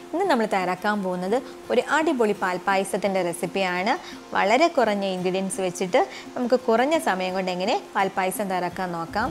ഇന്ന് നമ്മൾ തയ്യാറാക്കാൻ പോകുന്നത് ഒരു അടിപൊളി പാൽപ്പായസത്തിൻ്റെ റെസിപ്പിയാണ് വളരെ കുറഞ്ഞ ഇൻഗ്രീഡിയൻസ് വെച്ചിട്ട് നമുക്ക് കുറഞ്ഞ സമയം കൊണ്ട് എങ്ങനെ പാൽപ്പായസം തയ്യാറാക്കാൻ നോക്കാം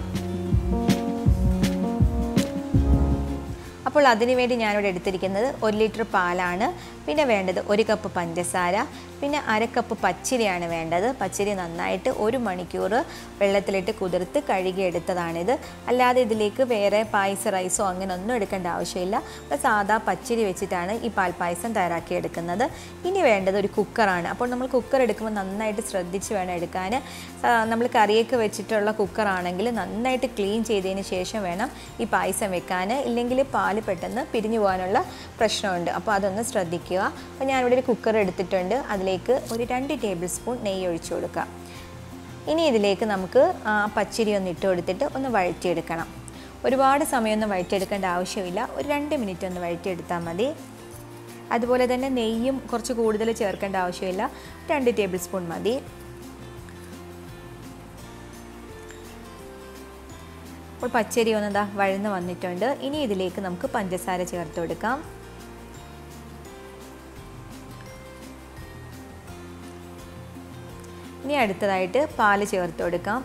അപ്പോൾ അതിനുവേണ്ടി ഞാനിവിടെ എടുത്തിരിക്കുന്നത് ഒരു ലിറ്റർ പാലാണ് പിന്നെ വേണ്ടത് ഒരു കപ്പ് പഞ്ചസാര പിന്നെ അര കപ്പ് പച്ചരിയാണ് വേണ്ടത് പച്ചരി നന്നായിട്ട് ഒരു മണിക്കൂർ വെള്ളത്തിലിട്ട് കുതിർത്ത് കഴുകി എടുത്തതാണിത് അല്ലാതെ ഇതിലേക്ക് വേറെ പായസ റൈസോ അങ്ങനെ ഒന്നും എടുക്കേണ്ട ആവശ്യമില്ല അപ്പോൾ സാധാ പച്ചരി വെച്ചിട്ടാണ് ഈ പാൽപ്പായസം തയ്യാറാക്കി എടുക്കുന്നത് ഇനി വേണ്ടത് ഒരു കുക്കറാണ് അപ്പോൾ നമ്മൾ കുക്കർ എടുക്കുമ്പോൾ നന്നായിട്ട് ശ്രദ്ധിച്ച് വേണം എടുക്കാൻ നമ്മൾ കറിയൊക്കെ വെച്ചിട്ടുള്ള കുക്കറാണെങ്കിൽ നന്നായിട്ട് ക്ലീൻ ചെയ്തതിന് ശേഷം വേണം ഈ പായസം വെക്കാൻ ഇല്ലെങ്കിൽ പാല് പെട്ടെന്ന് പിരിഞ്ഞു പോകാനുള്ള പ്രശ്നമുണ്ട് അപ്പോൾ അതൊന്ന് ശ്രദ്ധിക്കുക അപ്പോൾ ഞാനിവിടെ ഒരു കുക്കർ എടുത്തിട്ടുണ്ട് അതിലേക്ക് ഒരു രണ്ട് ടേബിൾ സ്പൂൺ നെയ്യ് ഒഴിച്ചു കൊടുക്കുക ഇനി ഇതിലേക്ക് നമുക്ക് ആ പച്ചരി ഒന്ന് ഇട്ട് കൊടുത്തിട്ട് ഒന്ന് വഴറ്റിയെടുക്കണം ഒരുപാട് സമയമൊന്നും വഴറ്റിയെടുക്കേണ്ട ആവശ്യമില്ല ഒരു രണ്ട് മിനിറ്റ് ഒന്ന് വഴറ്റിയെടുത്താൽ മതി അതുപോലെ തന്നെ നെയ്യും കുറച്ച് കൂടുതൽ ചേർക്കേണ്ട ആവശ്യമില്ല രണ്ട് ടേബിൾ സ്പൂൺ മതി അപ്പോൾ പച്ചരി ഒന്ന് ഇതാ വഴന്ന് വന്നിട്ടുണ്ട് ഇനി ഇതിലേക്ക് നമുക്ക് പഞ്ചസാര ചേർത്ത് കൊടുക്കാം ഇനി അടുത്തതായിട്ട് പാല് ചേർത്ത് കൊടുക്കാം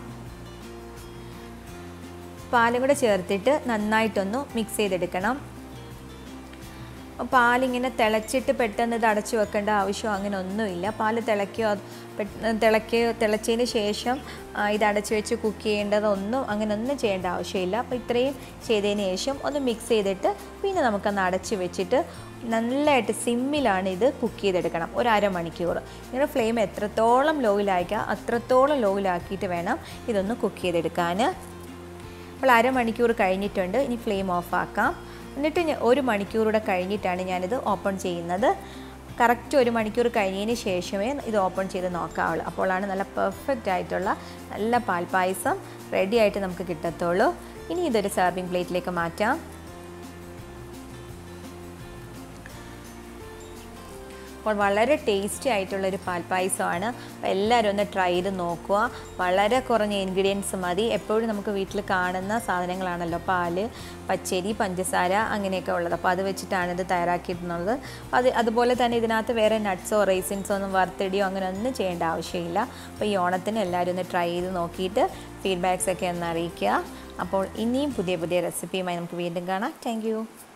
പാലും കൂടെ ചേർത്തിട്ട് നന്നായിട്ടൊന്ന് മിക്സ് ചെയ്തെടുക്കണം പാലിങ്ങനെ തിളച്ചിട്ട് പെട്ടെന്ന് ഇത് അടച്ചു വെക്കേണ്ട ആവശ്യം അങ്ങനെ ഒന്നുമില്ല പാല് തിളയ്ക്കോ തിളയ്ക്കോ തിളച്ചതിന് ശേഷം ഇത് അടച്ചു വെച്ച് കുക്ക് ചെയ്യേണ്ടതൊന്നും അങ്ങനെ ഒന്നും ചെയ്യേണ്ട ആവശ്യമില്ല അപ്പോൾ ഇത്രയും ചെയ്തതിന് ശേഷം ഒന്ന് മിക്സ് ചെയ്തിട്ട് പിന്നെ നമുക്കൊന്ന് അടച്ചു വെച്ചിട്ട് നല്ലതായിട്ട് സിമ്മിലാണ് ഇത് കുക്ക് ചെയ്തെടുക്കണം ഒരു അരമണിക്കൂർ നിങ്ങളുടെ ഫ്ലെയിം എത്രത്തോളം ലോയിലാക്കുക അത്രത്തോളം ലോയിലാക്കിയിട്ട് വേണം ഇതൊന്ന് കുക്ക് ചെയ്തെടുക്കാൻ അപ്പോൾ അരമണിക്കൂർ കഴിഞ്ഞിട്ടുണ്ട് ഇനി ഫ്ലെയിം ഓഫ് ആക്കാം എന്നിട്ട് ഒരു മണിക്കൂറൂടെ കഴിഞ്ഞിട്ടാണ് ഞാനിത് ഓപ്പൺ ചെയ്യുന്നത് കറക്റ്റ് ഒരു മണിക്കൂർ കഴിഞ്ഞതിന് ശേഷമേ ഇത് ഓപ്പൺ ചെയ്ത് നോക്കാവുള്ളൂ അപ്പോഴാണ് നല്ല പെർഫെക്റ്റ് ആയിട്ടുള്ള നല്ല പാൽപ്പായസം റെഡി ആയിട്ട് നമുക്ക് കിട്ടത്തുള്ളൂ ഇനി ഇതൊരു സെർവിങ് പ്ലേറ്റിലേക്ക് മാറ്റാം അപ്പോൾ വളരെ ടേസ്റ്റി ആയിട്ടുള്ളൊരു പാൽപ്പായസമാണ് അപ്പോൾ എല്ലാവരും ഒന്ന് ട്രൈ ചെയ്ത് നോക്കുക വളരെ കുറഞ്ഞ ഇൻഗ്രീഡിയൻസ് മതി എപ്പോഴും നമുക്ക് വീട്ടിൽ കാണുന്ന സാധനങ്ങളാണല്ലോ പാല് പച്ചരി പഞ്ചസാര അങ്ങനെയൊക്കെ ഉള്ളത് അപ്പോൾ അത് വെച്ചിട്ടാണ് ഇത് തയ്യാറാക്കിയിട്ടുള്ളത് അത് അതുപോലെ തന്നെ ഇതിനകത്ത് വേറെ നട്ട്സോ റൈസിൻസോ ഒന്നും വറുത്തിടിയോ അങ്ങനെ ഒന്നും ചെയ്യേണ്ട ആവശ്യമില്ല അപ്പോൾ ഈ ഓണത്തിന് എല്ലാവരും ഒന്ന് ട്രൈ ചെയ്ത് നോക്കിയിട്ട് ഫീഡ്ബാക്സ് ഒക്കെ ഒന്ന് അറിയിക്കുക അപ്പോൾ ഇനിയും പുതിയ പുതിയ റെസിപ്പിയുമായി നമുക്ക് വീണ്ടും കാണാം താങ്ക്